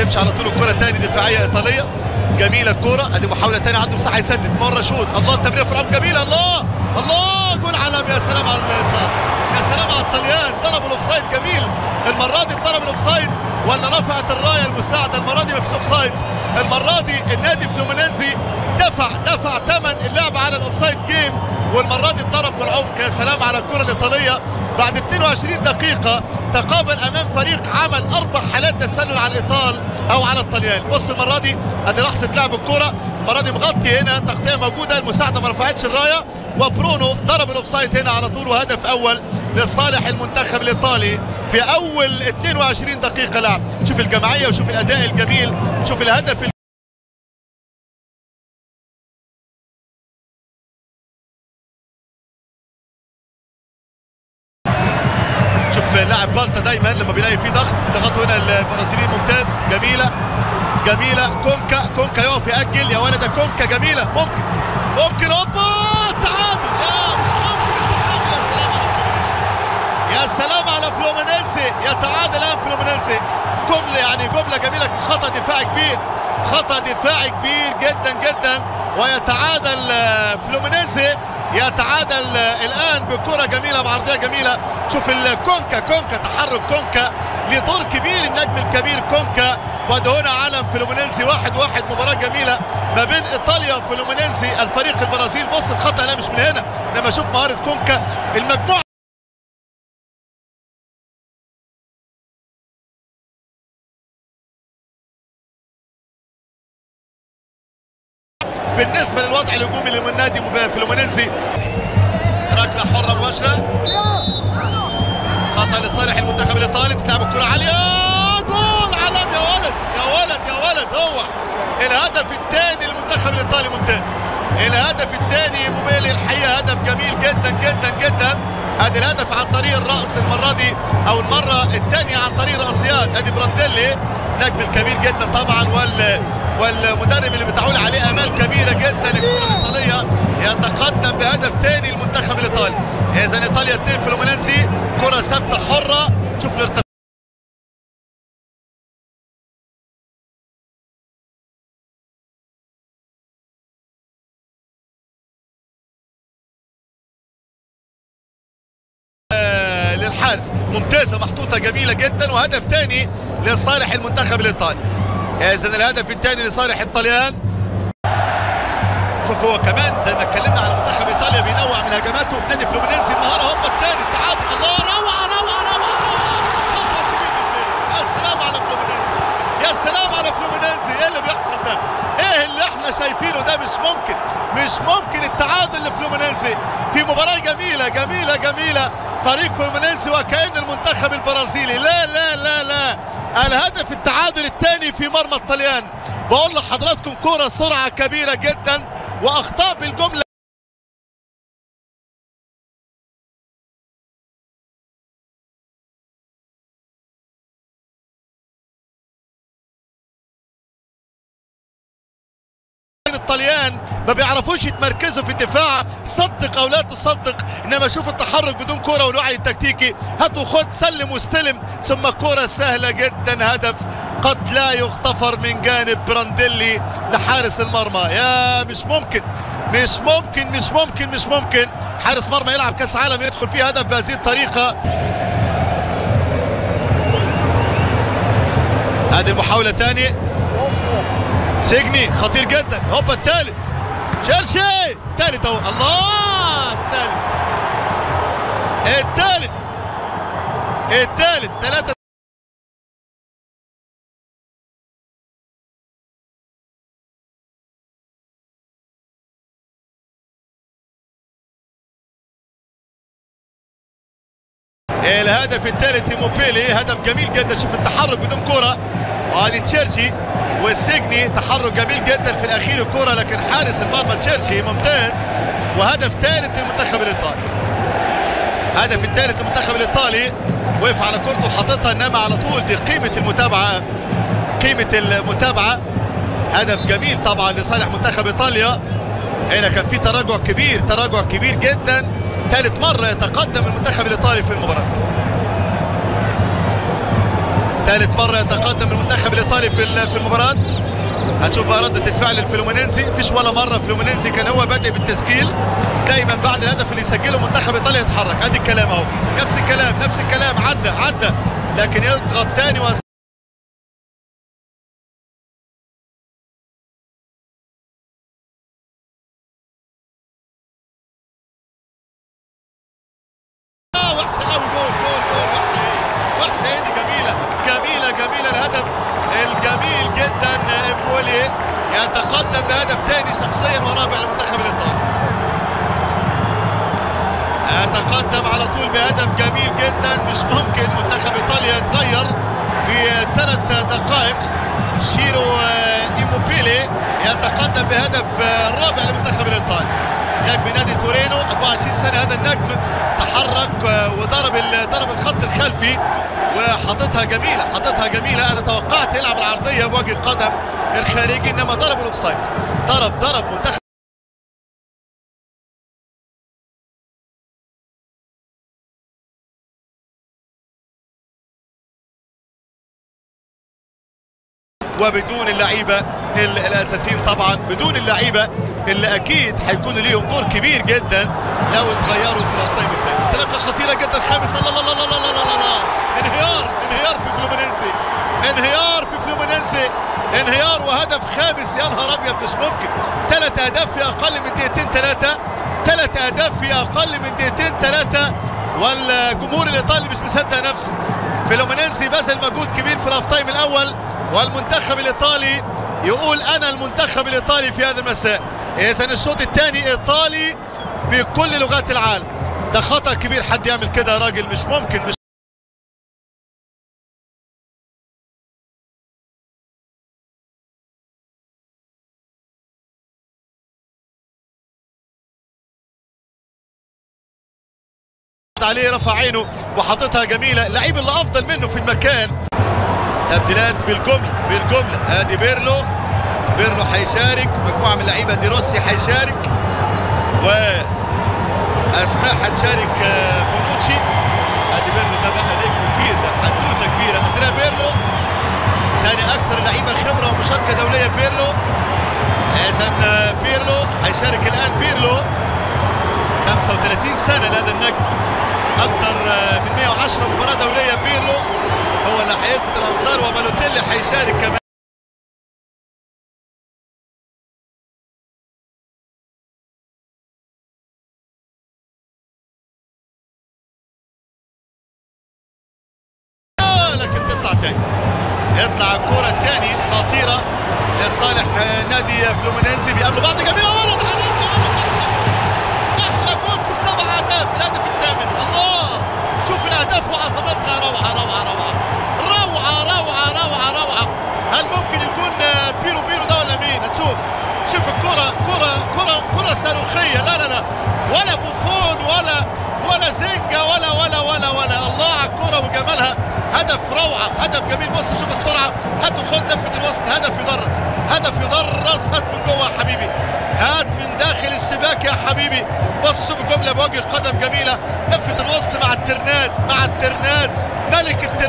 تمشي على طول الكره تاني دفاعيه ايطاليه جميله الكره ادي محاوله تاني عنده مساحه يسدد مره شوط الله التمريره في العمق جميله الله الله جول عالمي يا سلام على الايطال يا سلام على الطليان ضربوا الاوفسايد جميل المره دي ضرب الاوفسايد ولا رفعت الرايه المساعده المره دي ما فيش اوفسايد المره دي النادي فلومينينزي دفع دفع ثمن اللعب على الاوفسايد جيم والمره دي اتضرب من العمق يا سلام على الكره الايطاليه بعد 22 دقيقه تقابل امام فريق عمل اربع حالات تسلل على الايطال او على الطليان بص المره دي ادي لحظه لعب الكره المره دي مغطي هنا تغطيه موجوده المساعده ما رفعتش الرايه وبرونو ضرب الاوفسايد هنا على طول وهدف اول لصالح المنتخب الايطالي في اول 22 دقيقه لعب شوف الجماعيه وشوف الاداء الجميل شوف الهدف شوف لاعب بالتا دايما لما بيلاقي فيه ضغط ضغطوا هنا البرازيليين ممتاز جميله جميله كونكا كونكا يقف ياجل يا ولد كونكا جميله ممكن ممكن اوبا تعادل يا مش ممكن التعادل يا سلام على فلومينينسي يا سلام على فلومينينسي يتعادل الان فلومينينسي جمله يعني جمله جميله خطا دفاعي كبير خطا دفاعي كبير جدا جدا ويتعادل فلومينينسي يتعادل الان بكره جميله بعرضيه جميله شوف الكونكا كونكا تحرك كونكا لدور كبير النجم الكبير كونكا وده هنا علم فلومينينسي واحد واحد مباراه جميله ما بين ايطاليا وفلومينينسي الفريق البرازيل بص الخطا لا مش من هنا لما اشوف مهاره كونكا المجموعه بالنسبه للوضع الهجومي للنادي فلومينينسي ركله حره مباشره خطا لصالح المنتخب الايطالي تتلعب الكره عاليه جول علم يا ولد يا ولد يا ولد هو الهدف الثاني للمنتخب الايطالي ممتاز الهدف الثاني موبيلي الحقيقه هدف جميل جدا جدا جدا ادي الهدف عن طريق الراس المره دي او المره الثانيه عن طريق راسيات ادي برانديلي نجم الكبير جدا طبعا وال والمدرب اللي بتعول عليه امال كبيره جدا الكره الايطاليه يتقدم بهدف ثاني المنتخب الايطالي اذا ايطاليا 2 فلومينينسي كره ثابته حره شوف الارتقاء للحارس ممتازه محطوطه جميله جدا وهدف ثاني لصالح المنتخب الايطالي اذا الهدف الثاني لصالح الطليان شوف هو كمان زي ما اتكلمنا على منتخب ايطاليا بينوع من هجماته نادي فلومينينسي النهارده هوبا الثاني التعادل الله روعه روعه روعه روعه خطا كبير يا سلام على فلومينينسي يا سلام على فلومينينسي ايه اللي بيحصل ده؟ ايه اللي احنا شايفينه ده مش ممكن مش ممكن التعادل لفلومينينسي في مباراه جميله جميله جميله فريق فلومينينسي وكأن المنتخب البرازيلي لا لا لا لا الهدف التعادل الثاني في مرمى الطليان بقول لحضراتكم كرة سرعة كبيرة جدا وأخطاء بالجملة الطليان ما بيعرفوش يتمركزوا في الدفاع صدق او لا تصدق انما شوف التحرك بدون كرة والوعي التكتيكي هات وخد سلم واستلم ثم كرة سهلة جدا هدف قد لا يغتفر من جانب برانديلي لحارس المرمى يا مش ممكن مش ممكن مش ممكن مش ممكن حارس مرمى يلعب كاس عالم يدخل فيه هدف بهذه الطريقة هذه المحاولة تانية سجني خطير جدا هوبا الثالث تشيلسي الثالث اهو الله الثالث الثالث الثالث ثلاثة الهدف الثالث موبيلي هدف جميل جدا شوف التحرك بدون كرة وهذه تشيرشي والسجني تحرك جميل جدا في الاخير الكره لكن حارس المرمى تشيرشي ممتاز وهدف ثالث للمنتخب الايطالي هدف الثالث للمنتخب الايطالي وقف على كورته وحاططها انما على طول دي قيمه المتابعه قيمه المتابعه هدف جميل طبعا لصالح منتخب ايطاليا هنا كان في تراجع كبير تراجع كبير جدا ثالث مره يتقدم المنتخب الايطالي في المباراه ثالث مره يتقدم المنتخب الايطالي في في المباراه هنشوف ردة الفعل الفلومينينزي فيش ولا مرة فلومينينزي كان هو بادئ بالتسجيل دايما بعد الهدف اللي يسجله منتخب ايطاليا يتحرك ادي الكلام اهو نفس الكلام نفس الكلام عدى عدى لكن يضغط تاني و... وحشه قوي جول جول جول وحشه ايه وحشه ايه دي جميله جميله جميله الهدف الجميل جدا امبولي يتقدم بهدف ثاني شخصيا ورابع للمنتخب الايطالي يتقدم على طول بهدف جميل جدا مش ممكن منتخب ايطاليا يتغير في ثلاث دقائق شيرو ايموبيلي يتقدم بهدف الرابع للمنتخب الايطالي نجم نادي تورينو 24 سنه هذا النجم تحرك وضرب ضرب الخط الخلفي وحاططها جميله حاططها جميله انا توقعت يلعب العرضيه بوجه القدم الخارجي انما ضرب الاوفسايد ضرب ضرب منتخب وبدون اللعيبه الاساسيين طبعا بدون اللعيبه اللي اكيد هيكون ليهم دور كبير جدا لو اتغيروا في الهاف تايم الثاني انطلاقه خطيره جدا خامس الله الله الله الله الله الله الله انهيار انهيار في فلومينينزي انهيار في فلومينينزي انهيار وهدف خامس يا نهار ابيض مش ممكن ثلاث اهداف في اقل من دقيقتين ثلاثه ثلاث اهداف في اقل من دقيقتين ثلاثه والجمهور الايطالي مش مصدق نفسه فلومينينزي بذل مجهود كبير في الهاف تايم الاول والمنتخب الايطالي يقول انا المنتخب الايطالي في هذا المساء اذا الشوط الثاني ايطالي بكل لغات العالم ده خطا كبير حد يعمل كده يا راجل مش ممكن مش عليه رفع عينه وحاططها جميله اللعيب اللي افضل منه في المكان تبديلات بالجمله بالجمله ادي بيرلو بيرلو هيشارك مجموعه من اللعيبه دي روسي هيشارك و اسماء هتشارك بونوتشي ادي بيرلو ده بقى نجم كبير ده حدوته كبيره اندريا بيرلو ثاني اكثر اللعيبه خبره ومشاركه دوليه بيرلو اذا بيرلو هيشارك الان بيرلو 35 سنه لهذا النجم اكثر من 110 مباراه دوليه بيرلو هو اللي هيلفت الانظار وبالوتيلي هيشارك كمان لكن تطلع تاني يطلع الكرة الثاني خطيرة لصالح نادي فلومينينزي بيقابلوا بعض جميلة ولد احلى جول في السبع اهداف الهدف الثامن الله شوف الاهداف وعظمتها روعة روعة روعة روعة روعة روعة روعة هل ممكن يكون بيرو بيرو ده ولا مين هتشوف شوف الكرة كرة كرة كرة صاروخية لا لا لا ولا بوفون ولا ولا زنجة ولا ولا ولا ولا الله على الكرة وجمالها هدف روعة هدف جميل بص شوف السرعة هات وخد لفة الوسط هدف يدرس هدف يدرس هات من جوه يا حبيبي هات من داخل الشباك يا حبيبي بص شوف الجملة بوجه قدم جميلة لفة الوسط مع الترنات مع الترنات ملك الترنات